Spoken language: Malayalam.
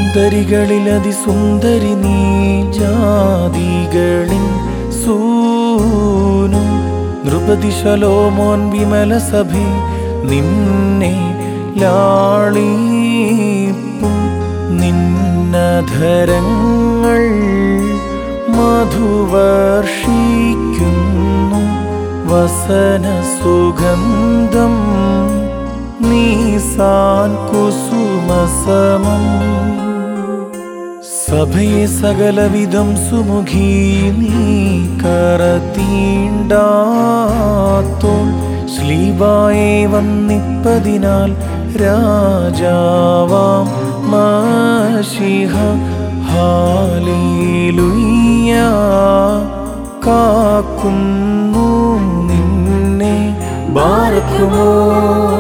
സുന്ദരികളിൽ അതിസുന്ദരി നീ ജാതികളിൻ സൂനു നൃപതി ശലോമോൻ വിമല സഭി നിന്നെ ലാളിപ്പു നിന്നധരങ്ങൾ മധുവർഷിക്കുന്നു വസന സുഗന്ധം നീസാൻ കുസുമസമം സഭയെ സകലവിധം സുമുഖി നീ കറത്തീണ്ടാത്തോൾ ശ്ലീബായെ വന്നിപ്പതിനാൽ രാജാവാം മഷിഹ ഹാലേലുയ്യ കാക്കുന്നു നിന്നെ ബാർക്കുമോ